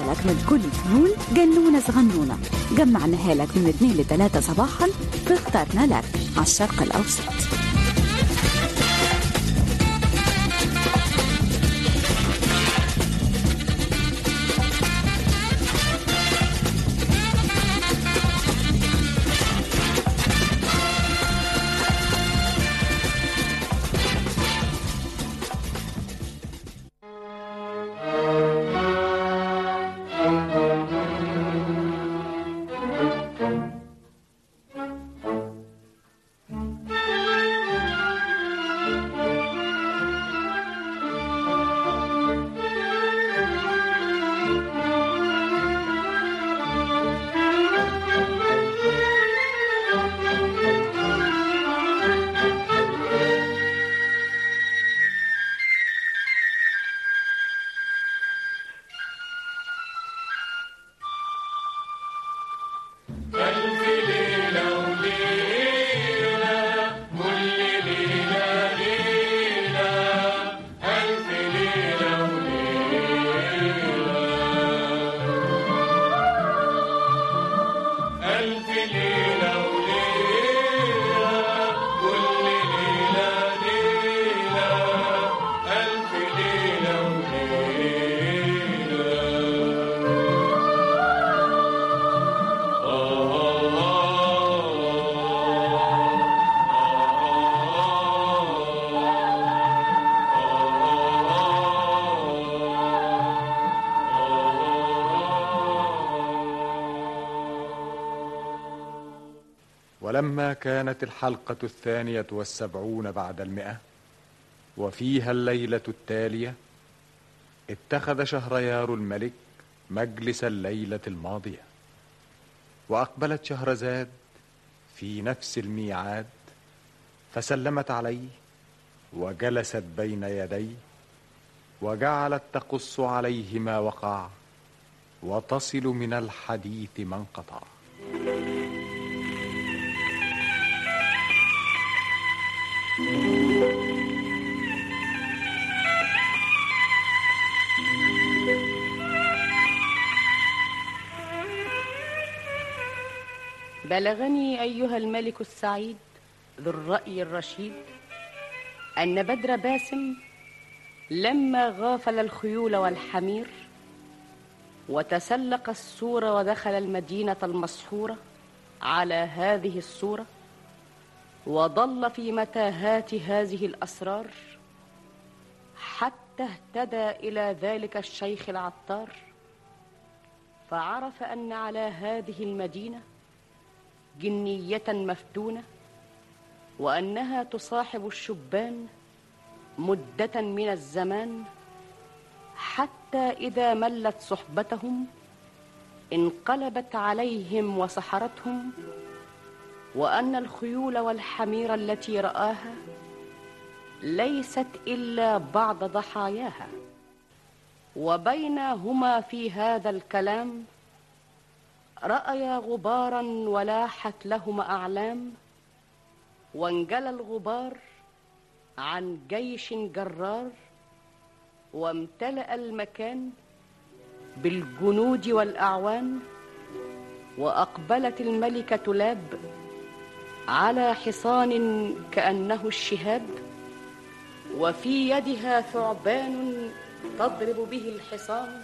لك من كل الفنون جنونة صغنونة جمعناها لك من 2 ل 3 صباحا فاخترنا لك على الشرق الأوسط ولما كانت الحلقة الثانية والسبعون بعد المئة وفيها الليلة التالية اتخذ شهريار الملك مجلس الليلة الماضية وأقبلت شهرزاد في نفس الميعاد فسلمت عليه وجلست بين يديه وجعلت تقص عليه ما وقع وتصل من الحديث ما انقطع بلغني أيها الملك السعيد ذو الرأي الرشيد أن بدر باسم لما غافل الخيول والحمير وتسلق السور ودخل المدينة المسحورة على هذه الصورة وضل في متاهات هذه الأسرار حتى اهتدى إلى ذلك الشيخ العطار فعرف أن على هذه المدينة جنية مفتونة وأنها تصاحب الشبان مدة من الزمان حتى إذا ملت صحبتهم انقلبت عليهم وسحرتهم وأن الخيول والحمير التي رآها ليست إلا بعض ضحاياها وبينهما في هذا الكلام رأيا غبارا ولاحت لهما أعلام وانجلى الغبار عن جيش جرار وامتلأ المكان بالجنود والأعوان وأقبلت الملكة لاب على حصان كأنه الشهاب وفي يدها ثعبان تضرب به الحصان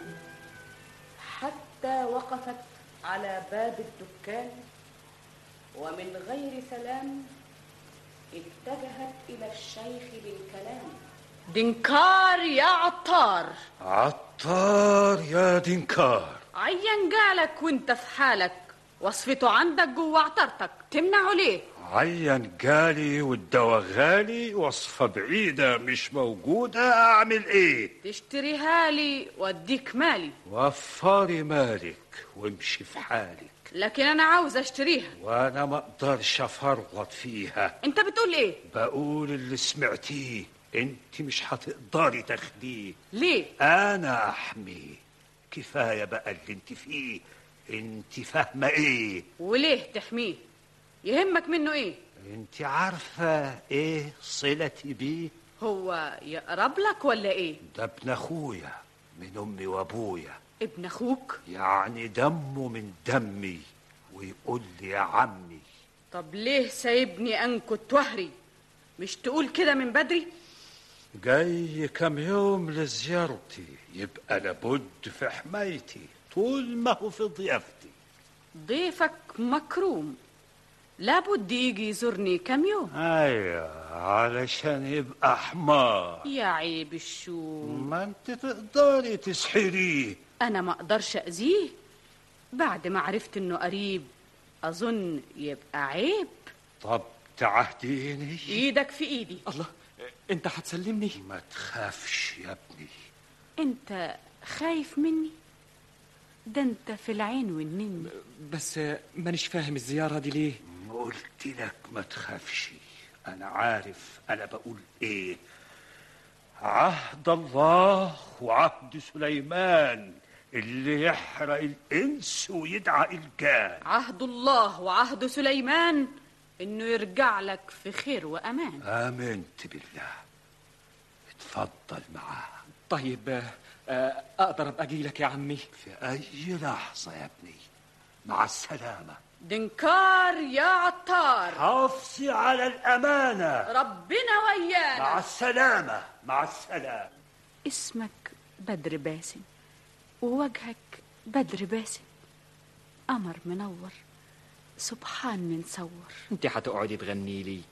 حتى وقفت على باب الدكان ومن غير سلام اتجهت إلى الشيخ بالكلام دنكار يا عطار عطار يا دنكار عين جالك وانت في حالك وصفته عندك جوه عطرتك تمنعه ليه عين جالي والدواء غالي وصفة بعيدة مش موجودة أعمل إيه تشتريها لي واديك مالي وفري مالك وامشي في حالك لكن انا عاوز اشتريها وأنا ما أقدرش أفرط فيها انت بتقول ايه بقول اللي سمعتيه انت مش هتقدري تاخديه ليه أنا أحمي كفاية بقى اللي انت فيه انت فاهمة ايه وليه تحميه يهمك منه ايه انت عارفة ايه صلتي بيه هو يقرب لك ولا ايه ده ابن اخويا من امي وابويا ابن اخوك يعني دمه من دمي ويقول لي يا عمي طب ليه سايبني انكت وهري مش تقول كده من بدري جاي كم يوم لزيارتي يبقى لابد في حمايتي طول ما هو في ضيافتي ضيفك مكروم لابد يجي يزورني كم يوم ايوه علشان يبقى حمار يا عيب الشوم ما انت تقدري تسحريه انا ما اقدرش اذيه بعد ما عرفت انه قريب اظن يبقى عيب طب تعهديني ايدك في ايدي الله انت هتسلمني ما تخافش يا ابني انت خايف مني ده انت في العين والنني بس مانيش فاهم الزيارة دي ليه قلت لك ما تخافش انا عارف انا بقول ايه عهد الله وعهد سليمان اللي يحرق الانس ويدعى الجان عهد الله وعهد سليمان انه يرجع لك في خير وامان امنت بالله اتفضل معاه طيب آه، اقدر ابقى اجيلك يا عمي في اي لحظه يا ابني مع السلامه دنكار يا عطار حافظي على الامانه ربنا مع ويانا السلامه مع السلامه اسمك بدر باسم ووجهك بدر باسم قمر منور سبحان من صور انت هتقعدي تغني لي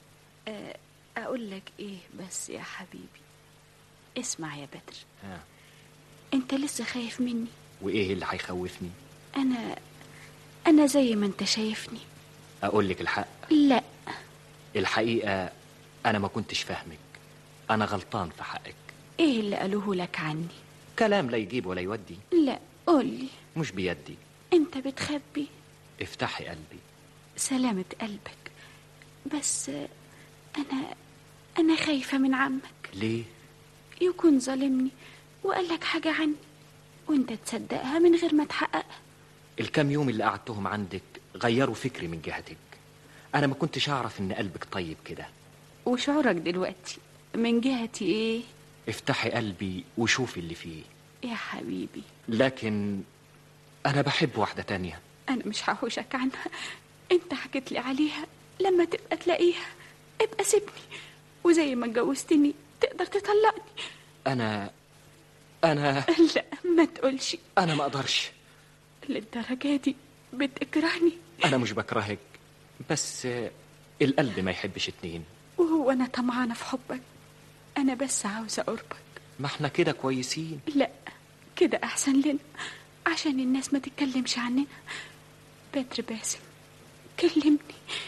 اقول لك ايه بس يا حبيبي اسمع يا بدر آه. انت لسه خايف مني وايه اللي هيخوفني انا انا زي ما انت شايفني اقول لك الحق لا الحقيقة انا ما كنتش فاهمك انا غلطان في حقك ايه اللي قالوه لك عني كلام لا يجيب ولا يودي لا قولي مش بيدي انت بتخبي افتحي قلبي سلامة قلبك بس انا انا خايفة من عمك ليه يكون ظالمني وقال لك حاجة عني وانت تصدقها من غير ما تحققها الكام يوم اللي قعدتهم عندك غيروا فكري من جهتك انا ما كنتش اعرف ان قلبك طيب كده وشعورك دلوقتي من جهتي ايه افتحي قلبي وشوفي اللي فيه يا حبيبي لكن انا بحب واحدة تانية انا مش هحوشك عنها انت حكيت لي عليها لما تبقى تلاقيها ابقى سيبني وزي ما اتجوزتني تقدر تطلقني انا انا لا ما تقولش انا ما اقدرش للدرجة دي بتكرهني انا مش بكرهك بس القلب ما يحبش اتنين وهو انا طمعانة في حبك انا بس عاوزة قربك ما احنا كده كويسين لا كده احسن لنا عشان الناس ما تتكلمش عننا بدر باسم كلمني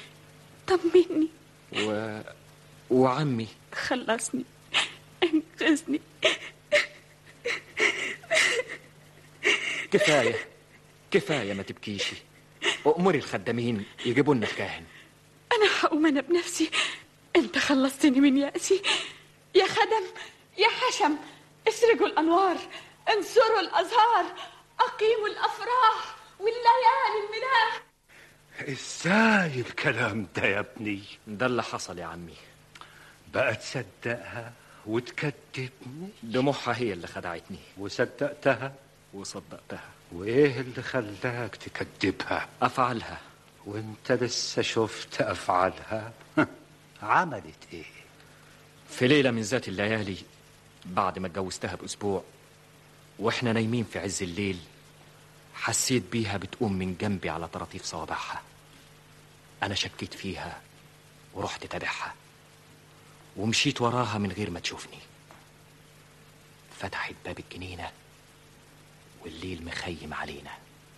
طمني و... وعمي خلصني انقذني كفاية كفاية ما تبكيشي أؤمري الخدامين يجيبوا لنا الكاهن انا هقوم انا بنفسي انت خلصتني من يأسي يا خدم يا حشم اسرجوا الانوار انصروا الازهار اقيموا الافراح والليالي الملاح ازاي الكلام ده يا ابني ده اللي حصل يا عمي بقى تصدقها وتكذبني دموعها هي اللي خدعتني وصدقتها وصدقتها وايه اللي خلاك تكذبها أفعلها وانت لسه شفت افعالها عملت ايه في ليلة من ذات الليالي بعد ما اتجوزتها بأسبوع وإحنا نايمين في عز الليل حسيت بيها بتقوم من جنبي على طراطيف صوابعها أنا شكيت فيها ورحت تابعها ومشيت وراها من غير ما تشوفني فتحت باب الجنينة والليل مخيم علينا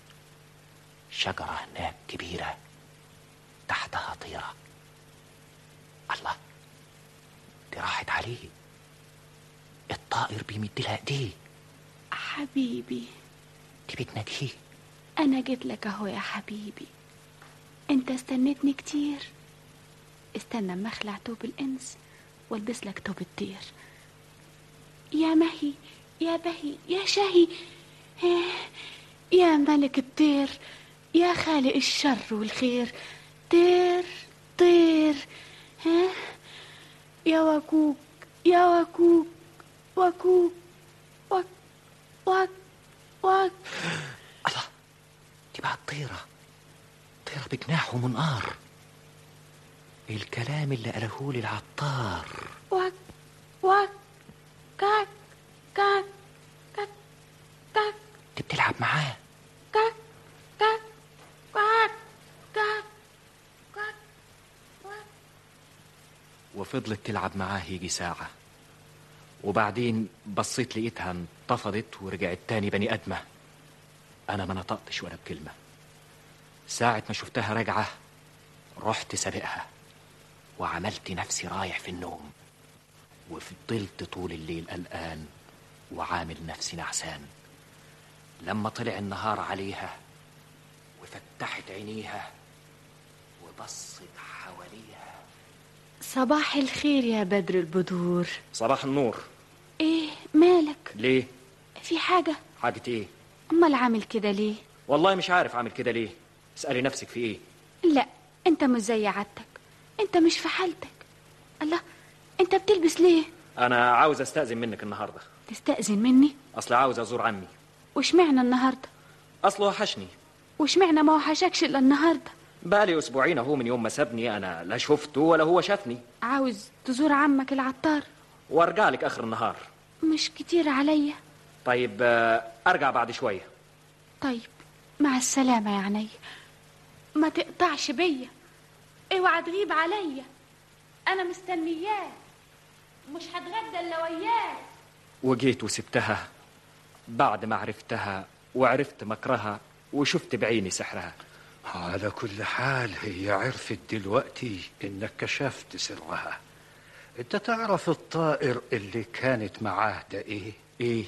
شجرة هناك كبيرة تحتها طيرة الله دي راحت عليه الطائر بيمد لها ايديه حبيبي دي بتناجيه انا جيت لك اهو يا حبيبي انت استنيتني كتير استنى اما اخلع توب الانس والبس لك توب الطير يا مهي يا بهي يا شهي إيه، يا ملك الطير يا خالق الشر والخير طير طير ها يا وكوك يا وكوك وكوك وك وك وك الله دي بقى طيرة طيرة بجناح ومنقار الكلام اللي قاله لي العطار وك وك كاك كاك كاك كاك انت بتلعب معاه كاك كاك كاك كاك كاك كاك وفضلت تلعب معاه يجي ساعة وبعدين بصيت لقيتها انتفضت ورجعت تاني بني أدمة أنا ما نطقتش ولا بكلمة ساعة ما شفتها راجعة رحت سابقها وعملت نفسي رايح في النوم وفضلت طول الليل قلقان وعامل نفسي نعسان لما طلع النهار عليها وفتحت عينيها وبصت حواليها صباح الخير يا بدر البدور صباح النور ايه مالك ليه في حاجة حاجة ايه امال عامل كده ليه والله مش عارف اعمل كده ليه اسألي نفسك في ايه لا انت مش زي عادتك انت مش في حالتك الله انت بتلبس ليه انا عاوز استأذن منك النهاردة تستأذن مني اصل عاوز ازور عمي واشمعنى النهارده اصله وحشني واشمعنى ما وحشكش الا النهارده بقالي اسبوعين اهو من يوم ما سابني انا لا شفته ولا هو شافني عاوز تزور عمك العطار وارجع لك اخر النهار مش كتير عليا طيب آه، ارجع بعد شوية طيب مع السلامة يا عيني ما تقطعش بيا اوعى تغيب عليا انا مستنياك مش هتغدى الا وياك وجيت وسبتها بعد ما عرفتها وعرفت مكرها وشفت بعيني سحرها على كل حال هي عرفت دلوقتي انك كشفت سرها انت تعرف الطائر اللي كانت معاه ده ايه ايه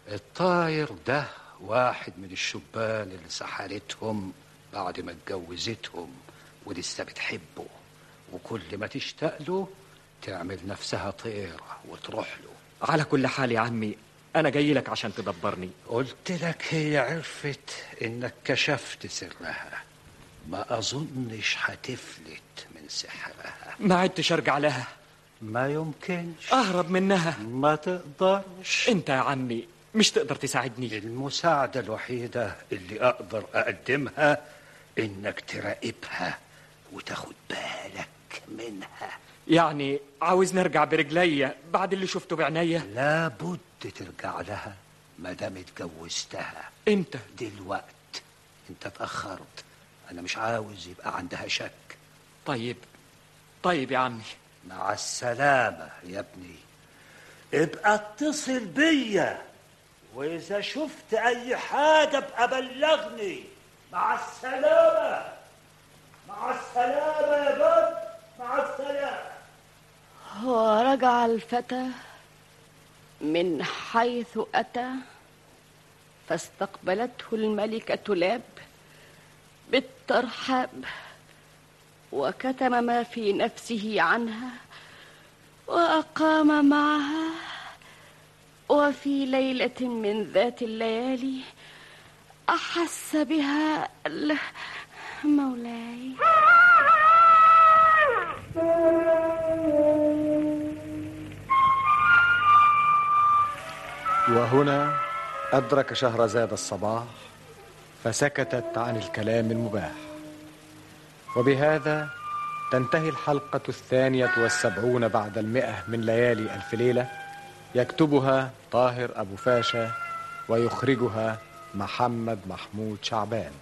الطائر ده واحد من الشبان اللي سحرتهم بعد ما اتجوزتهم ولسه بتحبه وكل ما تشتاق له تعمل نفسها طيرة وتروح له على كل حال يا عمي انا جاي لك عشان تدبرني قلت لك هي عرفت انك كشفت سرها ما اظنش هتفلت من سحرها ما عدتش ارجع لها ما يمكنش اهرب منها ما تقدرش انت يا عمي مش تقدر تساعدني المساعدة الوحيدة اللي أقدر أقدمها إنك تراقبها وتاخد بالك منها يعني عاوز نرجع برجليا بعد اللي شفته بعينيا لابد ترجع لها ما دام اتجوزتها انت دلوقت انت اتأخرت أنا مش عاوز يبقى عندها شك طيب طيب يا عمي مع السلامة يا ابني ابقى اتصل بيا وإذا شفت أي حاجة ابقى بلغني مع السلامة مع السلامة يا باب مع السلامة ورجع الفتى من حيث أتى فاستقبلته الملكة لاب بالترحاب وكتم ما في نفسه عنها وأقام معها وفي ليلة من ذات الليالي أحس بها ال- مولاي وهنا أدرك شهرزاد الصباح فسكتت عن الكلام المباح وبهذا تنتهي الحلقة الثانية والسبعون بعد المئة من ليالي ألف ليلة يكتبها طاهر أبو فاشا ويخرجها محمد محمود شعبان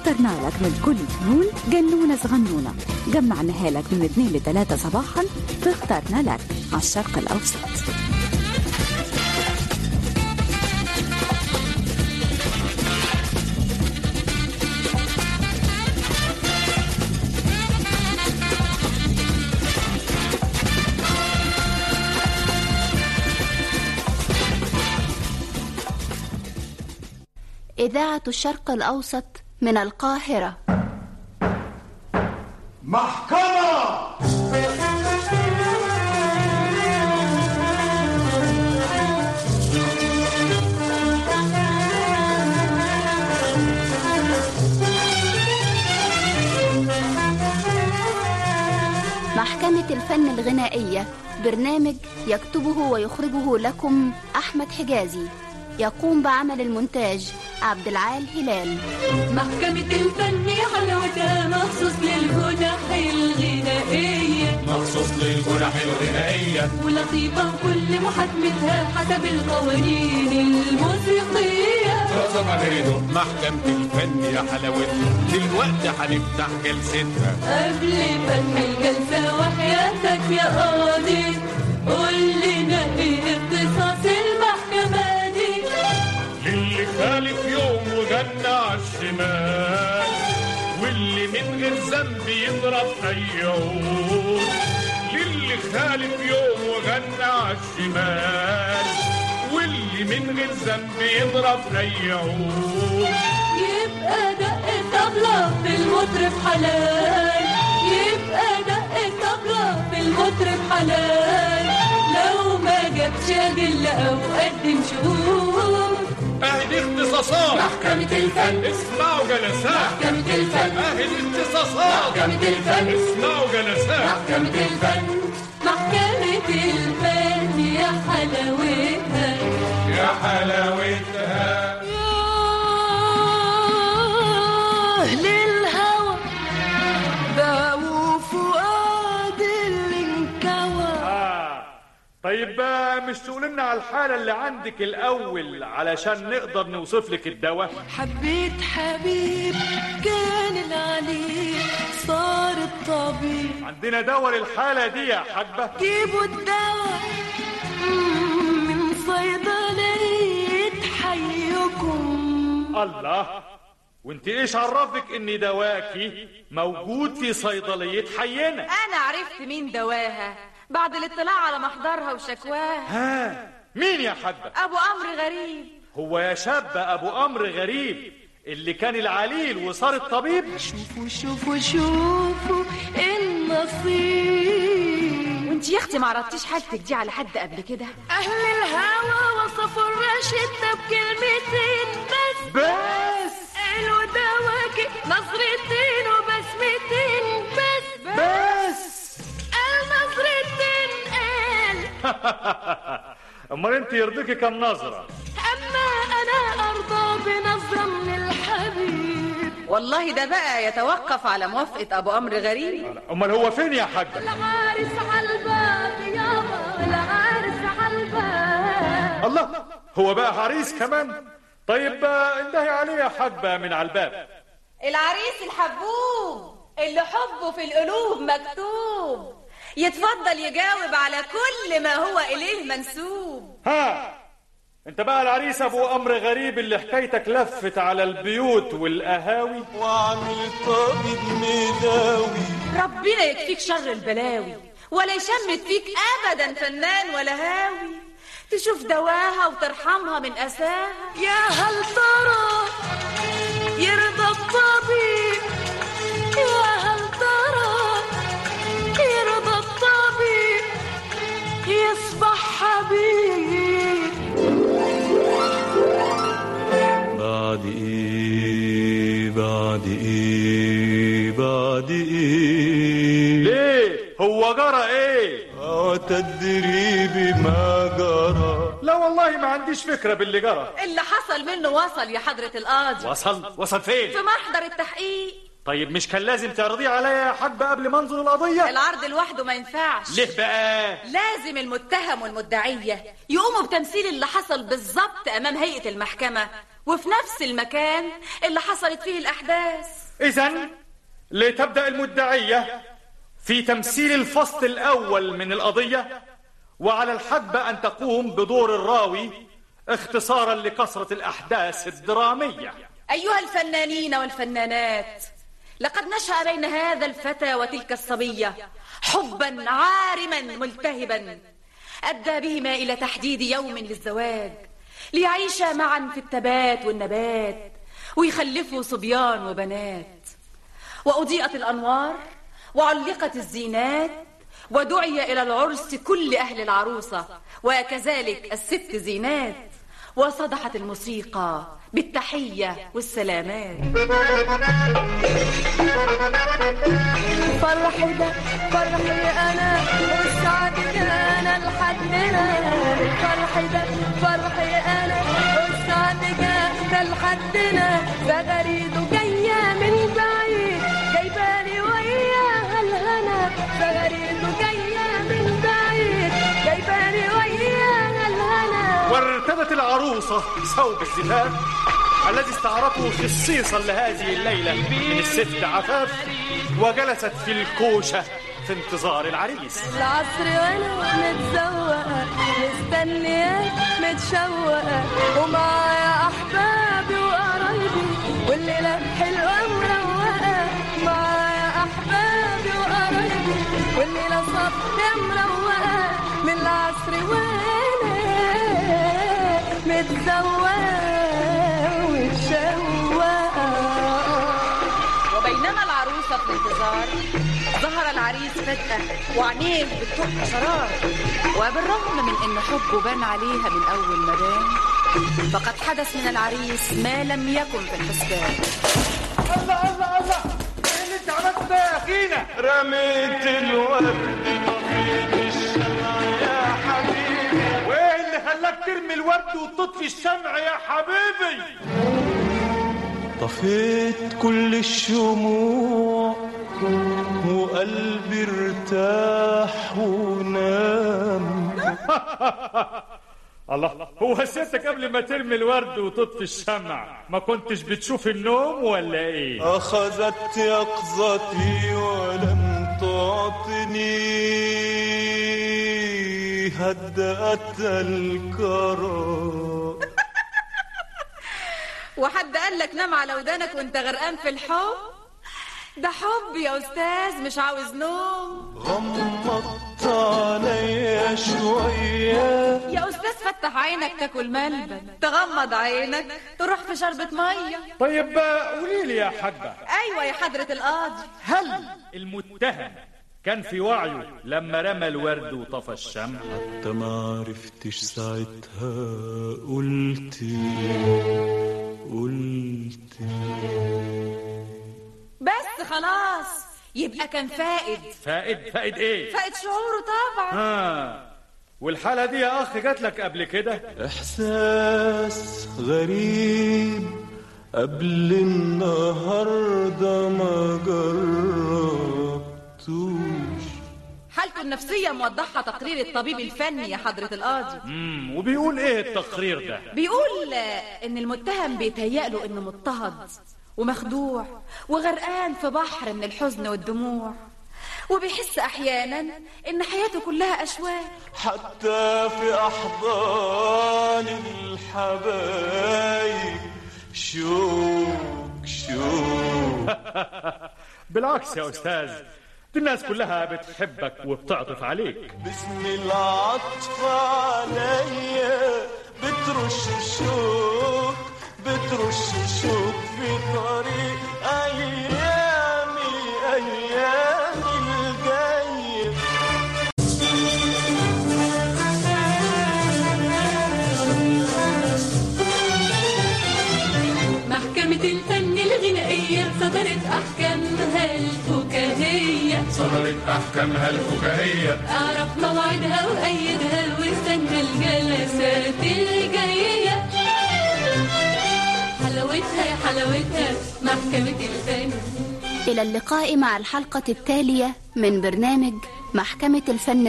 اخترنا لك من كل فنون جنونة صغنونة جمعناها لك من 2 ل 3 صباحا فاخترنا لك على الشرق الأوسط إذاعة الشرق الأوسط من القاهرة محكمة محكمة الفن الغنائية برنامج يكتبه ويخرجه لكم أحمد حجازي يقوم بعمل المونتاج عبد العال هلال محكمة الفن حلاوتها مخصوص للجنح الغنائية مخصوص للجنح الغنائية ولطيفة كل محاكمتها حسب القوانين الموسيقية معظم غيره محكمة الفن يا حلاوتها دلوقتي هنفتح جلستها قبل فتح الجلسة وحياتك يا قاضي قول لنا ايه اختصاص المحكمة دي للي خالف يوم وجنى عالشمال واللي من غير ذنب يضرب اي عود للي خالف يوم وجنى عالشمال واللي من غير ذنب يضرب اي عود يبقى دق الطبلة في المطرب حلال يبقى دق الطبلة في المطرب حلال لو ما جابش أدلة أو قدم شهود اهي اختصاصات محكمة الفن اسمعوا جلسات محكمة الفن اهي الاختصاصات محكمة الفن اسمعوا جلسات محكمة الفن محكمة الفن يا حلاوتها يا حلاوتها ياه للهوى باعوا فؤاد اللي انكوى آه. طيب بقى مش تقول لنا على الحالة اللي عندك الأول علشان نقدر نوصف لك الدواء حبيت حبيب كان العليل صار الطبيب عندنا دواء للحالة دي يا حاجبة جيبوا الدواء مم، من صيدلية حيكم الله وانت ايش عرفك ان دواكي موجود في صيدلية حينا أنا عرفت مين دواها بعد الاطلاع على محضرها وشكواها ها مين يا حاجبة أبو أمر غريب هو يا شاب ابو امر غريب اللي كان العليل وصار الطبيب شوفوا شوفوا شوفوا النصيب وانت يا أختي ما عرضتيش حالتك دي على حد قبل كده أهل الهوى وصفوا الرشد ده بكلمتين بس بس قالوا دواكي نظرتين وبسمتين بس بس قال نظرتين قال امال انت يرضيكي كم نظرة أما أنا أرضى بنظرة من الحبيب والله ده بقى يتوقف على موافقة أبو أمر غريب امال هو فين يا حاجة العارس على الباب يابا العارس على الباب الله هو بقى عريس كمان طيب آه، انتهي عليه يا حاجبة من على الباب العريس الحبوب اللي حبه في القلوب مكتوب يتفضل يجاوب على كل ما هو إليه منسوب ها انت بقى العريس ابو امر غريب اللي حكايتك لفت على البيوت والقهاوي وعامل طبيب مداوي ربنا يكفيك شر البلاوي ولا يشمت فيك ابدا فنان ولا هاوي تشوف دواها وترحمها من اساها يا هل ترى يرضى الطبيب يا هل ترى يرضى الطبيب يصبح حبيب بعد ايه بعد ايه بعد ايه ليه هو جرى ايه وتدري بما جرى لا والله ما عنديش فكرة باللي جرى اللي حصل منه وصل يا حضرة القاضي وصل وصل فين في محضر التحقيق طيب مش كان لازم تعرضيه عليا يا حاجبة قبل ما انظر القضية العرض لوحده ما ينفعش ليه بقى لازم المتهم والمدعية يقوموا بتمثيل اللي حصل بالظبط أمام هيئة المحكمة وفي نفس المكان اللي حصلت فيه الأحداث إذا لتبدأ المدعية في تمثيل الفصل الأول من القضية وعلى الحدبة أن تقوم بدور الراوي اختصارا لكثرة الأحداث الدرامية أيها الفنانين والفنانات لقد نشأ بين هذا الفتى وتلك الصبية حبا عارما ملتهبا أدى بهما إلى تحديد يوم للزواج ليعيشا معا في التبات والنبات ويخلفوا صبيان وبنات وأضيئت الأنوار وعلقت الزينات ودعي إلى العرس كل أهل العروسة وكذلك الست زينات وصدحت الموسيقى بالتحية والسلامات فرحي ده فرحي انا والسعد كان لحدنا فرحي ده فرحي انا والسعد كان لحدنا فغريده جايه من بعيد جايبالي وياها الهنا فغريده جايه من بعيد جايبالي وياها الهنا وارتدت العروسة ثوب الزفاف الذي استعرته خصيصا لهذه الليلة من الست عفاف وجلست في الكوشة في انتظار العريس العصر وانا متزوقة مستنية متشوقة ومعايا احبابي وقرايبي والليلة حلوة مروقة معايا احبابي وقرايبي والليلة صافية مروقة من العصر وانا متزوقة ومتشوقة وبينما العروسة في الانتظار ظهر العريس فجأة وعينيه بتطق شرار وبالرغم من ان حبه بان عليها من اول ما بان فقد حدث من العريس ما لم يكن في الحسبان الله الله الله ايه اللي انت عملته ده يا اخينا رميت الورد طفيت الشمع يا حبيبي وايه اللي خلاك ترمي الورد وتطفي الشمع يا حبيبي طفيت كل الشموع وقلبي ارتاح ونام الله هو سيادتك قبل ما ترمي الورد وتطفي الشمع ما كنتش بتشوف النوم ولا ايه أخذت يقظتي ولم تعطني هدأت الكرى وحد قال لك نام على ودانك وانت غرقان في الحب ده حب يا استاذ مش عاوز نوم غمضت علي شوية يا استاذ فتح عينك تاكل ملبن تغمض عينك تروح في شربة مية طيب قولي لي يا حاجة ايوه يا حضرة القاضي هل المتهم كان في وعيه لما رمى الورد وطفى الشمع حتى ما عرفتش ساعتها قلت قلت بس خلاص يبقى كان فائد فائد فائد ايه فائد شعوره طبعا ها والحالة دي يا اخ جات لك قبل كده إحساس غريب قبل النهاردة ما جربتوش حالته النفسية موضحها تقرير الطبيب الفني يا حضرة القاضي امم وبيقول ايه التقرير ده بيقول ان المتهم بيتهيأ انه مضطهد ومخدوع وغرقان في بحر من الحزن والدموع وبيحس احيانا ان حياته كلها اشواك حتى في أحضان الحبايب شوك شوك بالعكس يا استاذ دي الناس كلها بتحبك وبتعطف عليك باسم العطف عليا بترش الشوك بترش الشوك في طريق أيامي أيامي الجاية محكمة الفن الغنائية صدرت أحكامها الفكاهية صدرت أحكامها الفكاهية أعرف موعدها وأيدها واستنى الجلسات الجاية حلاوتها يا حلاوتها محكمة الفن إلى اللقاء مع الحلقة التالية من برنامج محكمة الفن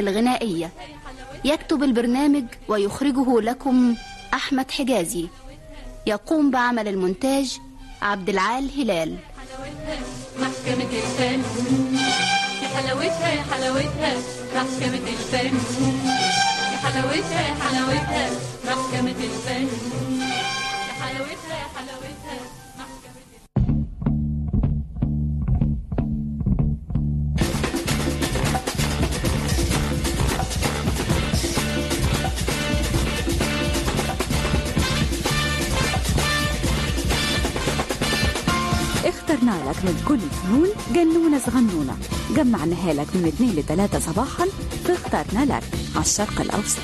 يقوم بعمل المونتاج عبد العال هلال محكمة الفن يا حلاوتها يا حلاوتها محكمة الفن يا حلاوتها يا حلاوتها محكمة الفن يا حلاوتها يا حلاوتها محكمة اخترنا لك من كل الفنون جنونة صغنونة جمعناها لك من 2 ل 3 صباحا فاخترنا لك على الشرق الأوسط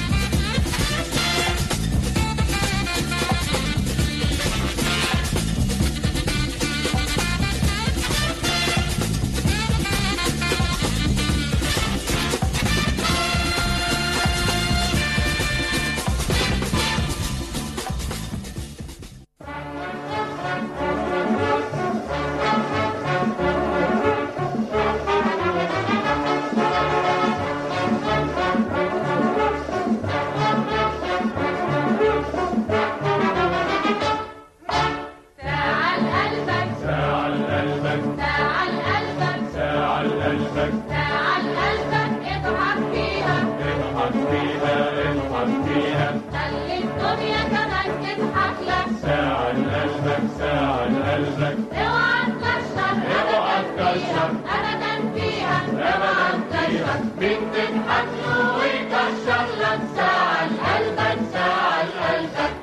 تعال قلبك تعال قلبك تعال قلبك تعال قلبك تعال قلبك اضحك فيها اضحك فيها اضحك فيها خلي الدنيا كمان تضحك لك تعال قلبك تعال قلبك اوعى تكشر اوعى تكشر ابدا فيها اوعى تكشر مين تضحك له ويكشر لك تعال قلبك تعال قلبك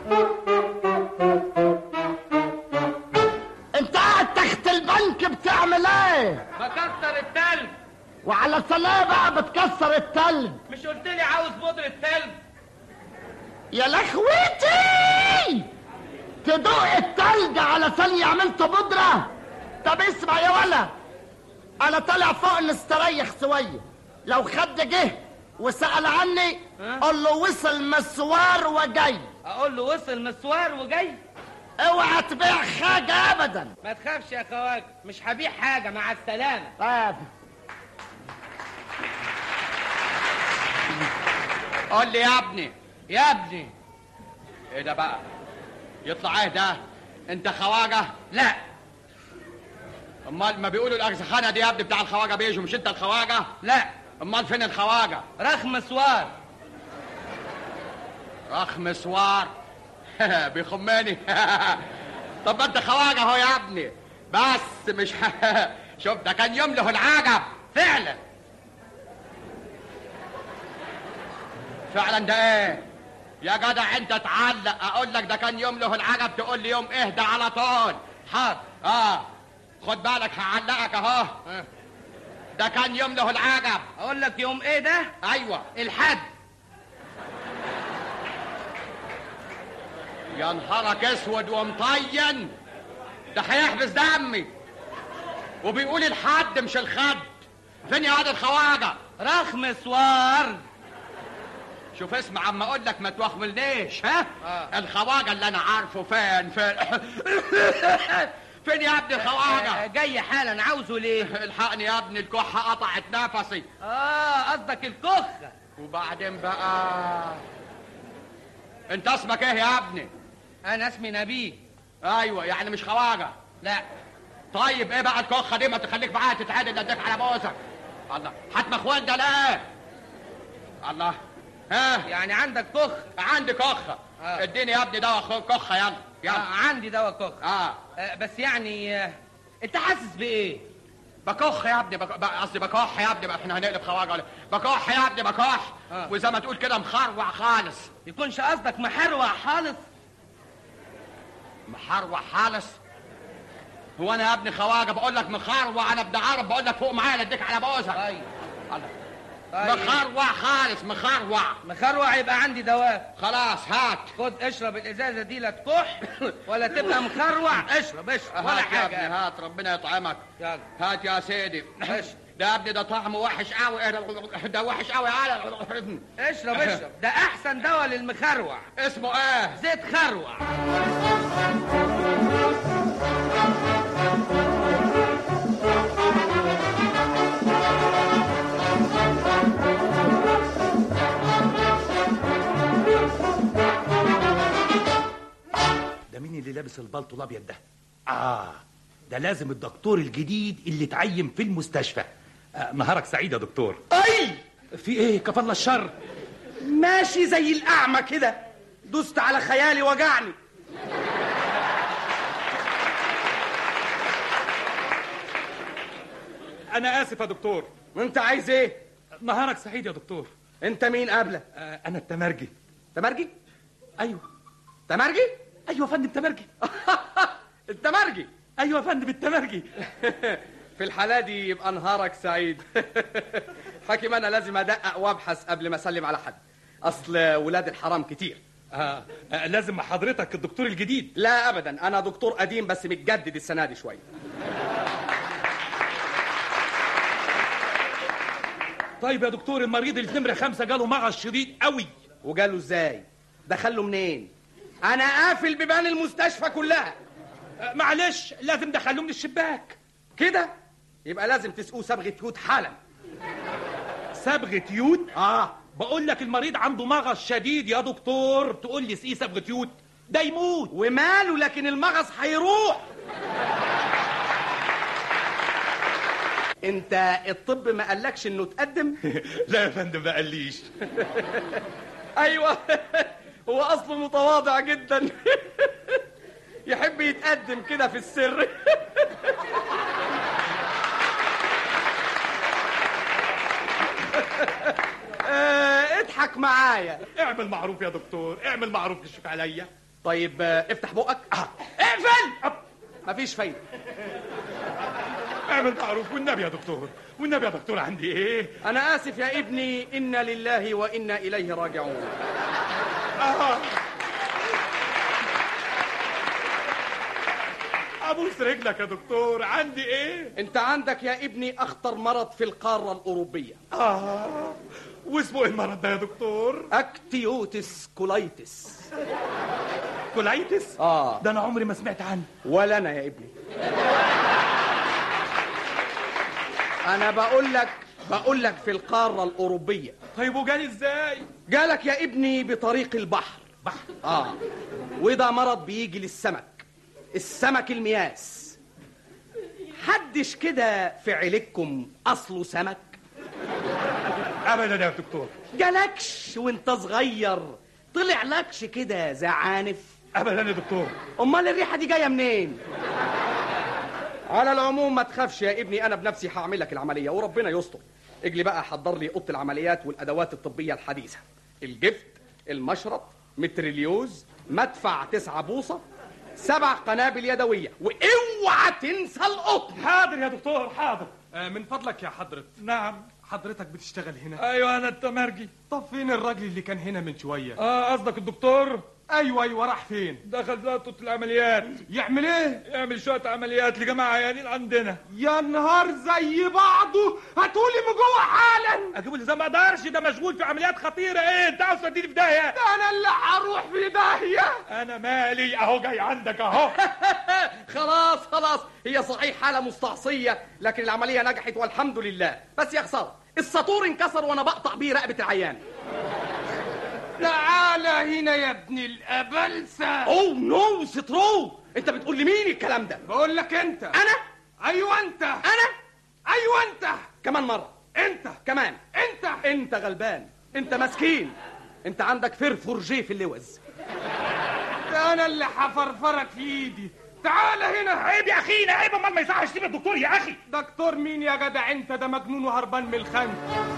انت قاعد تحت البنك بتعمل ايه؟ بكسر التلج وعلى صلاة بقى بتكسر التلج مش قلت لي عاوز بودرة تلج يا لخوتي تدوق التلج على ثانية عملت بودرة طب اسمع يا ولا انا طالع فوق نستريح شوية لو خد جه وسأل عني قول له وصل مسوار وجاي اقول له وصل مسوار وجاي اوعى تبيع حاجة ابدا ما تخافش يا خواجه مش هبيع حاجه مع السلامه طيب قول لي يا ابني يا ابني ايه ده بقى يطلع ايه ده انت خواجه لا امال ما بيقولوا الاغزخانه دي يا ابني بتاع الخواجه بيجوا مش انت الخواجه لا امال فين الخواجه رخم سوار رخم سوار بيخمني طب ما انت خواجه اهو يا ابني بس مش شوف ده كان يوم له العجب فعلا فعلا ده ايه يا جدع انت تعلق اقول لك ده كان يوم له العجب تقول لي يوم اهدى على طول حاضر اه خد بالك هعلقك اهو ده كان يوم له العجب اقول لك يوم ايه ده ايوه الحد يا نهارك اسود ومطين ده هيحبس دمي وبيقول الحد مش الخد فين يا واد الخواجه رخم سوار شوف اسمع عم اقول لك ما توخملنيش ها آه. الخواجه اللي انا عارفه فين فين فين يا ابني آه، الخواجه جاي حالا عاوزه ليه الحقني يا ابني الكحه قطعت نفسي اه قصدك الكخه وبعدين بقى انت اسمك ايه يا ابني انا اسمي نبيل ايوه يعني مش خواجه لا طيب ايه بقى الكخه دي ما تخليك معايا تتعادل اديك على بوسك الله حتى اخوان ده لا الله ها يعني عندك كخ عندي كخه آه. اديني يا ابني دواء خ- كخه يلا آه يلا عندي دواء كخ اه آه بس يعني آه انت حاسس بايه بكح يا ابني بك- ب- قصدي بكح يا ابني بقى احنا هنقلب خواجه ولا بكح يا ابني بكح آه. وزي ما تقول كده مخروع خالص يكونش قصدك محروع خالص محروع خالص هو انا يا ابني خواجه بقول لك مخروع انا ابن عرب بقول لك فوق معايا اديك على بوسك طيب الله. طيب مخروع خالص مخروع مخروع يبقى عندي دواء خلاص هات خد اشرب الازازه دي لا تكح ولا تبقى مخروع اشرب اشرب ولا هات يا ابني حاجه هات ربنا يطعمك يلا هات يا سيدي اشرب ده يا ابني ده طعمه وحش قوي ده وحش قوي على اشرب اشرب ده احسن دواء للمخروع اسمه ايه زيت خروع البلطو الابيض ده اه ده لازم الدكتور الجديد اللي اتعين في المستشفى آه نهارك سعيد يا دكتور اي في ايه كفر الشر ماشي زي الاعمى كده دست على خيالي وجعني انا اسف يا دكتور وانت عايز ايه نهارك سعيد يا دكتور انت مين قبله آه انا التمرجي تمرجي ايوه تمرجي ايوه يا فندم تمرجي التمرجي ايوه يا فندم التمرجي في الحالة دي يبقى نهارك سعيد حكيم انا لازم ادقق وابحث قبل ما اسلم على حد اصل ولاد الحرام كتير آه. آه لازم مع حضرتك الدكتور الجديد لا ابدا انا دكتور قديم بس متجدد السنه دي شويه طيب يا دكتور المريض اللي في نمره خمسة جاله مغص شديد قوي وجاله ازاي دخله منين انا قافل بيبان المستشفى كلها آه معلش لازم دخله من الشباك كده يبقى لازم تسقوه صبغه يود حالا صبغه يود اه بقول لك المريض عنده مغص شديد يا دكتور تقول لي سقيه صبغه يود ده يموت وماله لكن المغص هيروح انت الطب ما قالكش انه تقدم لا يا فندم ما قاليش ايوه هو اصله متواضع جدا يحب يتقدم كده في السر آه، اضحك معايا اعمل معروف يا دكتور اعمل معروف كشف عليا طيب آه، افتح بقك اقفل مفيش فايده اعمل معروف والنبي يا دكتور والنبي يا دكتور عندي ايه انا اسف يا ابني انا لله وانا اليه راجعون آه. ابوس رجلك يا دكتور عندي ايه انت عندك يا ابني اخطر مرض في القاره الاوروبيه اه واسمه ايه المرض ده يا دكتور اكتيوتس كولايتس كولايتس اه ده انا عمري ما سمعت عنه ولا انا يا ابني انا بقول لك بقول لك في القاره الاوروبيه طيب وجالي ازاي جالك يا ابني بطريق البحر بحر اه وده مرض بيجي للسمك السمك المياس حدش كده في عيلتكم اصله سمك ابدا يا دكتور جالكش وانت صغير طلع لكش كده زعانف ابدا يا دكتور امال الريحه دي جايه منين على العموم ما تخافش يا ابني انا بنفسي هعمل لك العمليه وربنا يستر اجلي بقى حضر لي اوضه العمليات والادوات الطبيه الحديثه الجفت المشرط متريليوز مدفع تسعة بوصه سبع قنابل يدويه واوعى تنسى القطن حاضر يا دكتور حاضر آه، من فضلك يا حضرة نعم حضرتك بتشتغل هنا ايوه انا التمرجي طب فين الراجل اللي كان هنا من شوية اه قصدك الدكتور ايوه ايوه راح فين دخل ذات اوضه العمليات يعمل ايه يعمل شويه عمليات لجماعه عيانين عندنا يا نهار زي بعضه هاتولي من جوه حالا اجيبه ازاي ما اقدرش ده مشغول في عمليات خطيره ايه انت عاوز توديني في داهيه ده انا اللي هروح في داهيه انا مالي اهو جاي عندك اهو خلاص خلاص هي صحيح حاله مستعصيه لكن العمليه نجحت والحمد لله بس يا خساره الساطور انكسر وانا بقطع بيه رقبه العيان تعالى هنا يا ابن الابلسه اوه نو سترو انت بتقول لمين الكلام ده بقول لك انت انا ايوه انت انا ايوه انت كمان مره انت كمان انت انت غلبان انت مسكين انت عندك فر فرجيه في اللوز ده انا اللي هفرفرك في ايدي تعالى هنا عيب يا اخينا عيب امال ما يصحش تسيب الدكتور يا اخي دكتور مين يا جدع انت ده مجنون وهربان من الخنق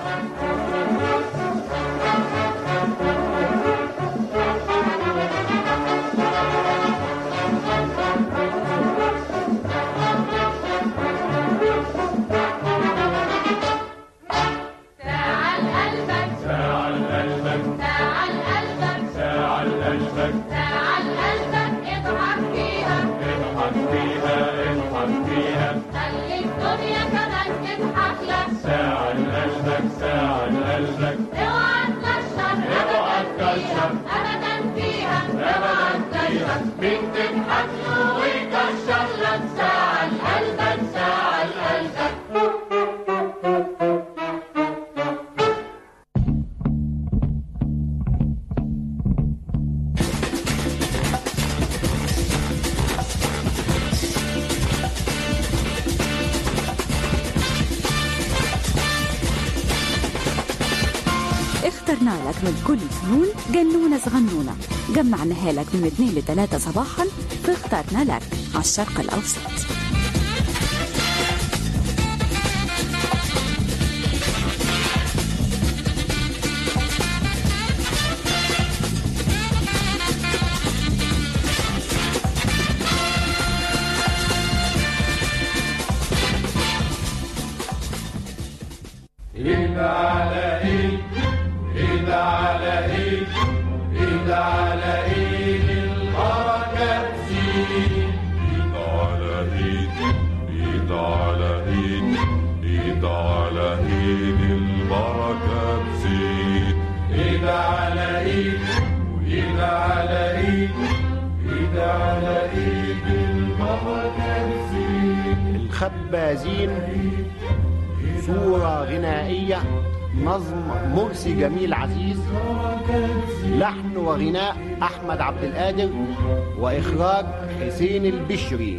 تعال قلبك تعال قلبك تعال قلبك تعال قلبك تعال قلبك اضحك فيها اضحك فيها اضحك فيها خلي الدنيا كمان تضحك لك تعال قلبك تعال قلبك اوعى تكشر اوعى ابدا فيها تكشر. ابدا فيها اوعى تكشر مين تضحك له ويكشر لك تعال قلبك تعال قلبك اخترنا لك من كل فنون جنونة صغنونة جمعناها لك من 2 ل 3 صباحا فاخترنا لك على الشرق الأوسط ايد على ايد ايد على ايد ايد على ايد البركة تزيد ايد على ايد ايد على ايد ايد على ايد البركة تزيد ايد على ايد وايد على ايد ايد على ايد البركة تزيد الخبازين صورة غنائية نظم مرسي جميل عزيز لحن وغناء أحمد عبد القادر وإخراج حسين البشري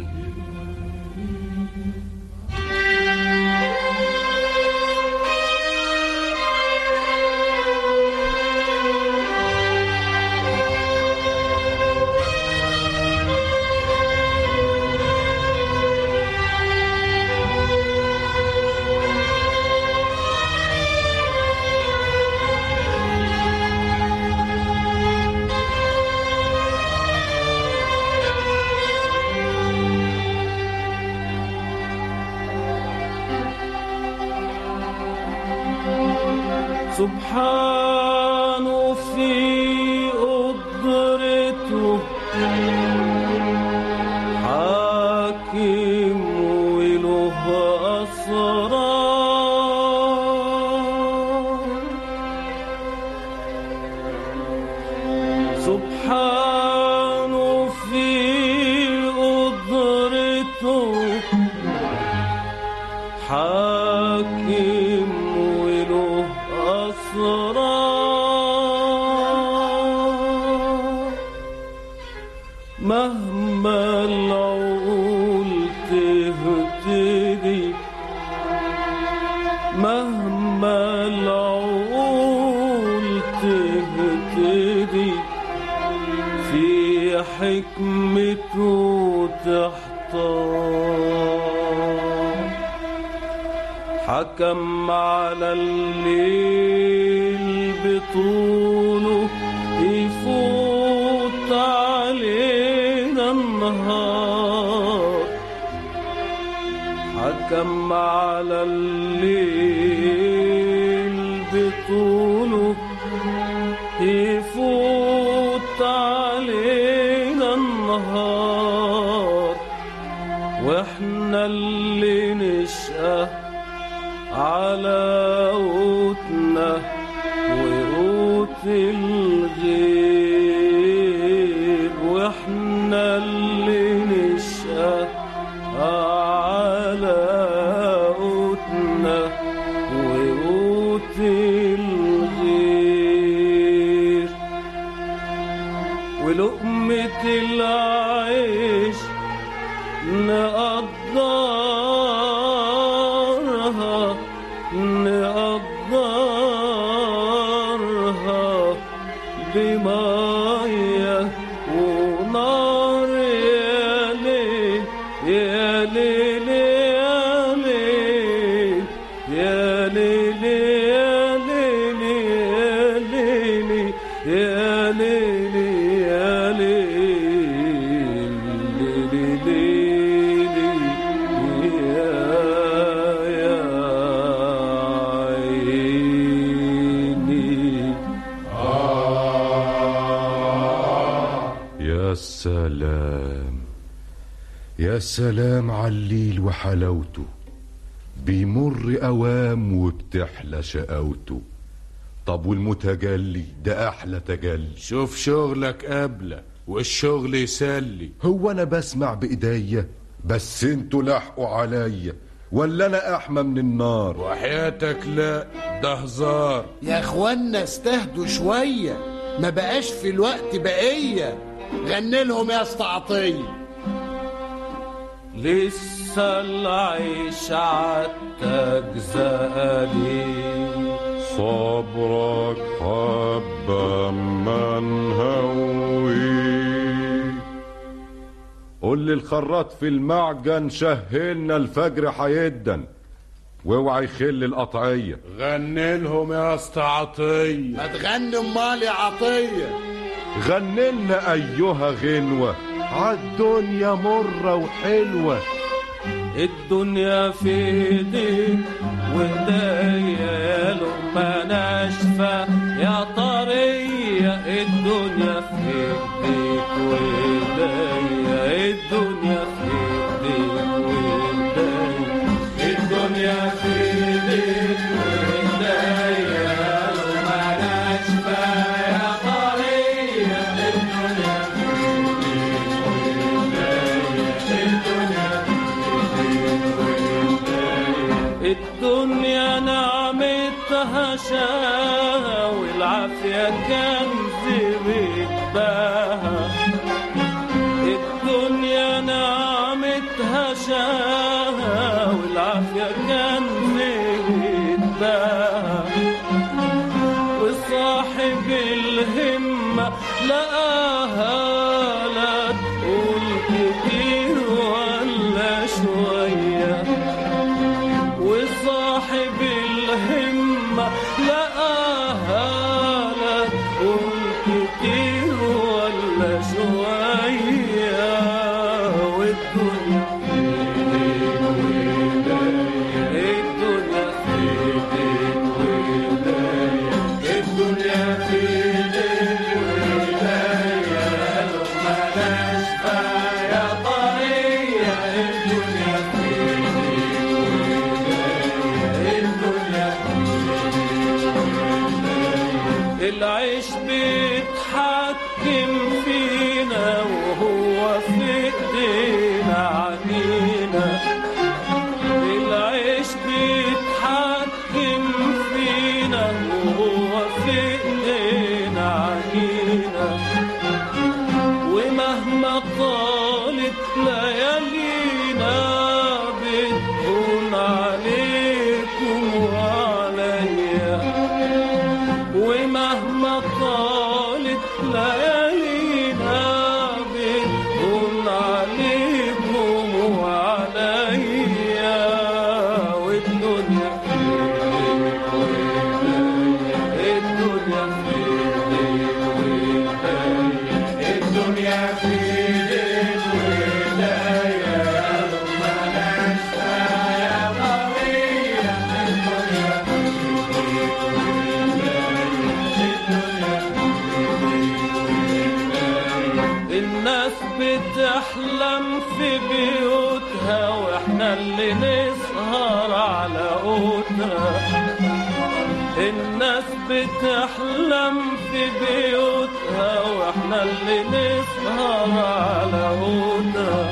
سبحانه في قدرته حاكم وله أسرار سبحانه في قدرته حاكم وله أسرار مهما العقول تهتدي مهما العقول تهتدي في حكمته تحتار حكم على الليل بطوله يفوت علينا النهار حكم على الليل بطوله يفوت علينا النهار واحنا اللي نشقى على قوتنا وقوت الغيب واحنا اللي نشقى على قوتنا وقوت الغير ولقمة العيش نقدرها نقدرها بمية ونار يا ليل يا ليل يا ليل يا ليل يا ليل يا ليل يا ليل يا ليل يا يا عيني يا سلام يا سلام على الليل وحلاوته بيمر اوام وبتحلى شقاوته طب والمتجلي ده احلى تجلي شوف شغلك قبله والشغل يسلي هو انا بسمع بايديا بس انتوا لاحقوا عليا ولا انا احمى من النار وحياتك لا ده هزار يا اخوانا استهدوا شوية ما بقاش في الوقت بقية غني لهم يا اسطى عطية لسه العيش عالتجزأ ليه صبرك حبة ما نهوي قول لي الخراط في المعجن شهلنا الفجر حيدن واوعى يخل القطعية غني لهم يا اسطى عطيه ما تغني امال يا عطيه غني لنا أيها غنوة عالدنيا مرة وحلوة الدنيا في ايديك وايديا يا لقمة ناشفة يا طرية الدنيا في ايديك وايديا الدنيا في ايديك وايديا الدنيا في ايديك وايديا يا لقمة ناشفة يا طرية الدنيا في ايديك وايديا الدنيا الدنيا نعمتها شاها والعافية كنز بيتباها الدنيا نعمتها شاها والعافية كنز بيتباها وصاحب الهمة لقاها لا تقول كتير ولا شوية وصاحب الهمة لقاها لا تقول كتير ولا شوية والدنيا في ايديك وايديا الدنيا في ايديك وايديا الدنيا في ايديك وايديا لقمة ناشفة يا طرية الدنيا في ايديك وايديا الدنيا العيش بيتحكم فينا وهو في ايدينا عنينا العيش بيتحكم فينا وهو في ايدينا عنينا ومهما طالت ليالينا بتهون عليكم وعليا ومهما طالت ليالينا بتهون عليكم وعليا والدنيا في ايديك وايديا الدنيا في ايديك وايديا الدنيا في ايديك وايديا لما نشفى يا طرية الدنيا في ايديك الناس بتحلم في بيوتها واحنا اللي نسهر على قوتها الناس بتحلم في بيوتها واحنا اللي نسهر على قوتها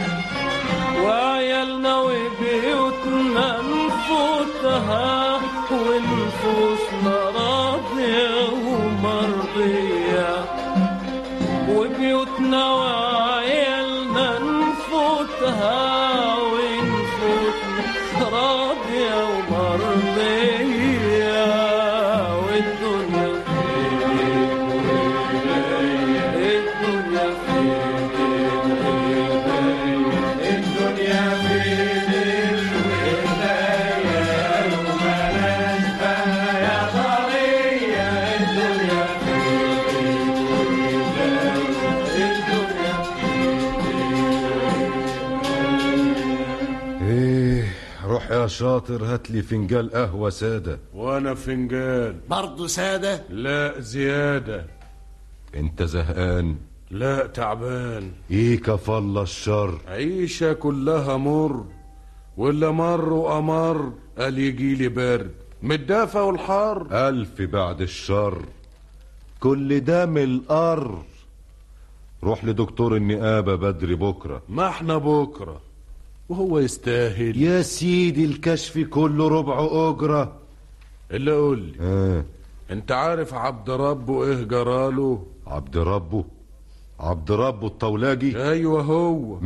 وعيالنا وبيوتنا نفوتها ونفوسنا راضية ومرضية وبيوتنا وعيالنا نفوتها ونفوتنا راضية ومرضية والدنيا في ايديك وايديا الدنيا في ايديك وايديا الدنيا في ايديك وايديا وما نشفى يا طرية الدنيا في ايديك وايديا الدنيا ايه روح يا شاطر هات لي فنجان قهوة سادة وانا فنجان برضه سادة لا زيادة انت زهقان لا تعبان ايه كفالة الشر عيشة كلها مر ولا مر وأمر قال يجي لي برد متدافى والحر ألف بعد الشر كل ده من القر روح لدكتور النقابة بدري بكرة ما احنا بكرة وهو يستاهل يا سيدي الكشف كله ربع أجرة اللي قول لي آه. انت عارف عبد ربه ايه جراله عبد ربه عبد ربه الطولاجي ايوه هو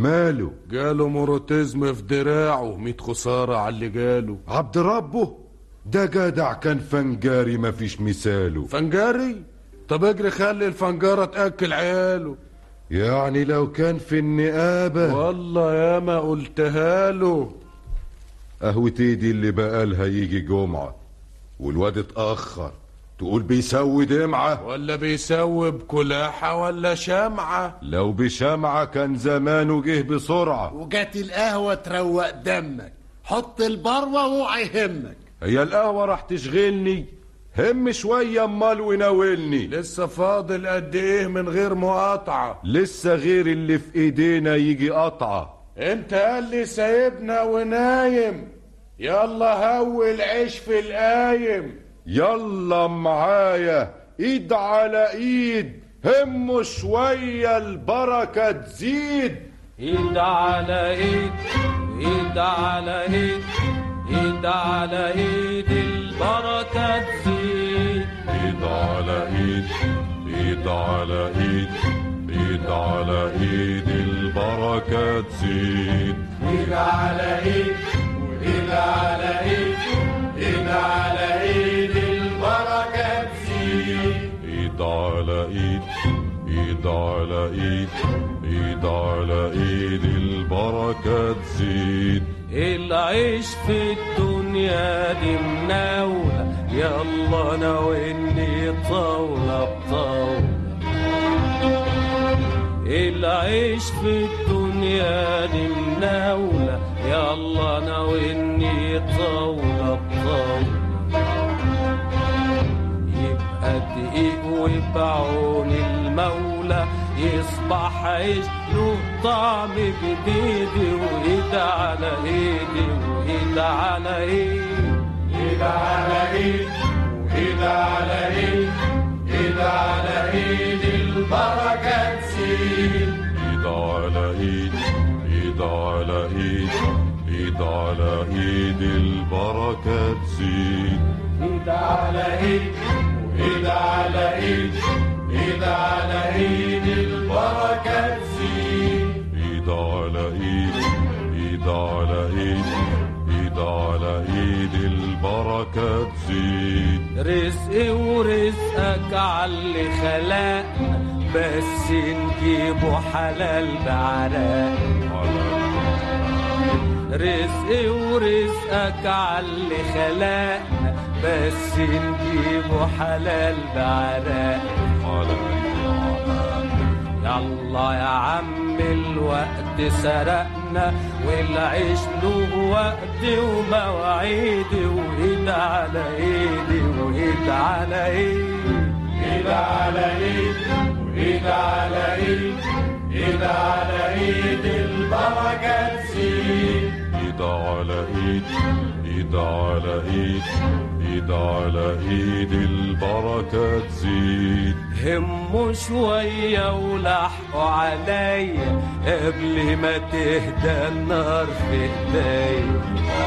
ده جدع كان فنجاري مفيش مثاله فنجاري طب اجري خلي الفنجارة تأكل عياله يعني لو كان في النقابة والله يا ما قلتها له قهوة ايدي اللي بقالها يجي جمعة والواد اتأخر تقول بيسوي دمعة ولا بيسوي بكلاحة ولا شمعة لو بشمعة كان زمانه جه بسرعة وجات القهوة تروق دمك حط البروة واوعى يهمك هي القهوة راح تشغلني هم شوية امال وناولني لسه فاضل قد ايه من غير مقاطعة لسه غير اللي في ايدينا يجي قطعة انت قال لي سايبنا ونايم يلا هول عيش في القايم يلا معايا ايد على ايد هم شوية البركة تزيد ايد على ايد ايد على ايد ايد على ايد البركة تزيد ايد على ايد ايد على ايد ايد على ايد البركة تزيد ايد على ايد وايد على ايد ايد على ايد البركة تزيد ايد على ايد ايد على ايد ايد على ايد البركة تزيد العيش في الدنيا دي مناولة يلا ناولني طاولة بطاولة العيش في الدنيا دي مناولة يلا ناولني طاولة بطاولة يبقى دقيق وبعون المولى يصبح عيش له طعم جديد وايد على ايدي وايد على ايد ايد على ايد وايد على ايد ايد على ايد البركة تزيد ايد على ايد ايد على ايد ايد على ايد البركة تزيد ايد على ايد وايد على ايد ايد على ايد البركة تزيد ايد على ايد ايد على ايد ايد على ايد البركة تزيد رزقي ورزقك عاللي خلقنا بس نجيبه حلال بعرق رزقي ورزقك عاللي خلقنا بس نجيبه حلال بعرق يلا يا عم الوقت سرقنا والعيش له وقت ومواعيد وايد على ايدي وايد على ايد ايد على ايد وايد على ايد ايد على ايد البركة تزيد ايد على ايد ايد على ايد ايد على ايد البركة تزيد هموا شوية ولحقوا عليا قبل ما تهدى النار في ايديا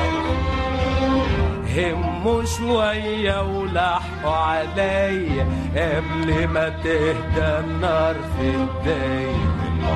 هموا شوية ولحقوا عليا قبل ما تهدى النار في ايديا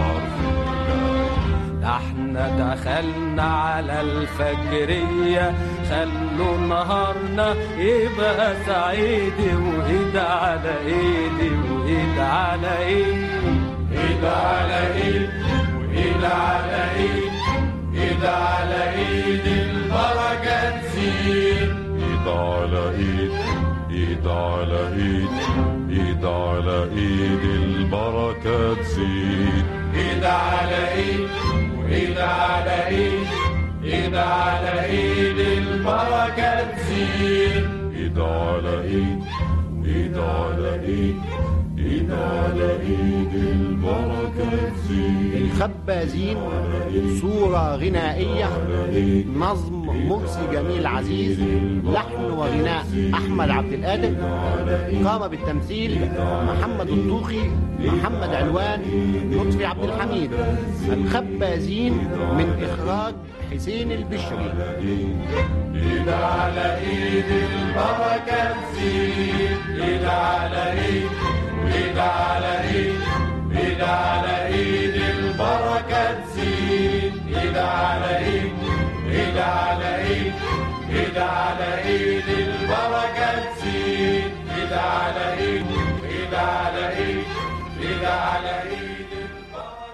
ده احنا دخلنا على الفجرية خلوا نهارنا يبقى سعيد وايد على ايدي وايد على ايد ايد على ايد وايد على ايد ايد على ايد البركة تزيد ايد على ايد ايد على ايد ايد على ايد البركة تزيد ايد على ايد وايد على ايد ايد على ايد البركة تزيد ايد على ايد ايد على ايد ايد على ايد البركة تزيد الخبازين صورة غنائية نظم مرسي جميل عزيز لحن وغناء أحمد عبد القادر قام بالتمثيل محمد الطوخي محمد علوان لطفي عبد الحميد الخبازين من إخراج حسين البشري ايد على ايد البركة تزيد ايد على ايد ايد على ايد ايد على ايد البركة تزيد ايد على ايد ايد على ايد ايد على